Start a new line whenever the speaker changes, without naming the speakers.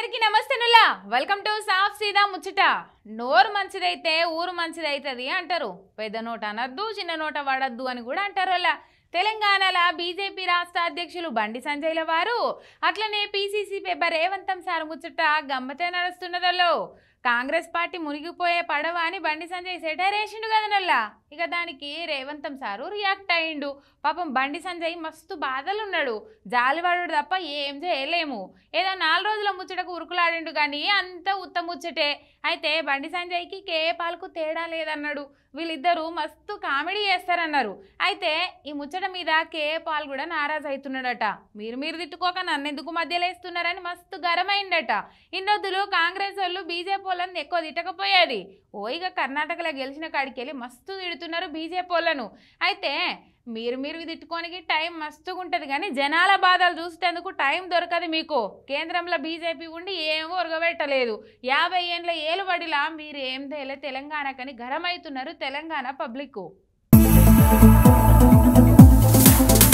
అందరికీ నమస్తేనులా welcome to సాఫ్ సీదా ముచ్చట నోరు మంచిదైతే ఊరు మంచిదైతది అంటారు పెద్ద నోట అనద్దు చిన్న నోట వాడద్దు అని కూడా అంటారు అలా తెలంగాణలో బీజేపీ రాష్ట్ర అధ్యక్షులు బండి సంజయ్ల వారు అట్లనే పీసీసీ పేపర్ రేవంతం సార్ ముచ్చట గమ్మతే నడుస్తున్నదలో కాంగ్రెస్ పార్టీ మునిగిపోయే పడవ అని బండి సంజయ్ సెటర్ వేసిండు కదా నల్లా ఇక దానికి రేవంతం సారు రియాక్ట్ అయ్యిండు పాపం బండి సంజయ్ మస్తు బాధలు ఉన్నాడు జాలివాడు తప్ప ఏం చేయలేము ఏదో నాలుగు రోజుల ముచ్చటకు ఉరుకులాడిండు కానీ అంత ఉత్త ముచ్చటే అయితే బండి సంజయ్కి కే పాలకు తేడా లేదన్నాడు వీళ్ళిద్దరూ మస్తు కామెడీ చేస్తారన్నారు అయితే ఈ ముచ్చట మీద కే పాల్ కూడా నారాజ్ అవుతున్నాడట మీరు మీరు తిట్టుకోక నన్ను ఎందుకు మధ్యలో వేస్తున్నారని మస్తు గరమైందట ఇన్నొద్దులు కాంగ్రెస్ వాళ్ళు బీజేపీ వాళ్ళని ఎక్కువ తిట్టకపోయేది ఓ ఇక కర్ణాటకలో గెలిచిన కాడికి వెళ్ళి మస్తు తిడుతున్నారు బీజేపీ వాళ్ళను అయితే మీరు మీరు తిట్టుకోనికి టైం మస్తుగా ఉంటుంది కానీ జనాల బాధలు చూసేందుకు టైం దొరకదు మీకు కేంద్రంలో బీజేపీ ఉండి ఏమో ఉరగబెట్టలేదు యాభై ఏండ్ల ఏలుబడిలా మీరు ఏం తేలే తెలంగాణకని గరమవుతున్నారు తెలంగాణ పబ్లిక్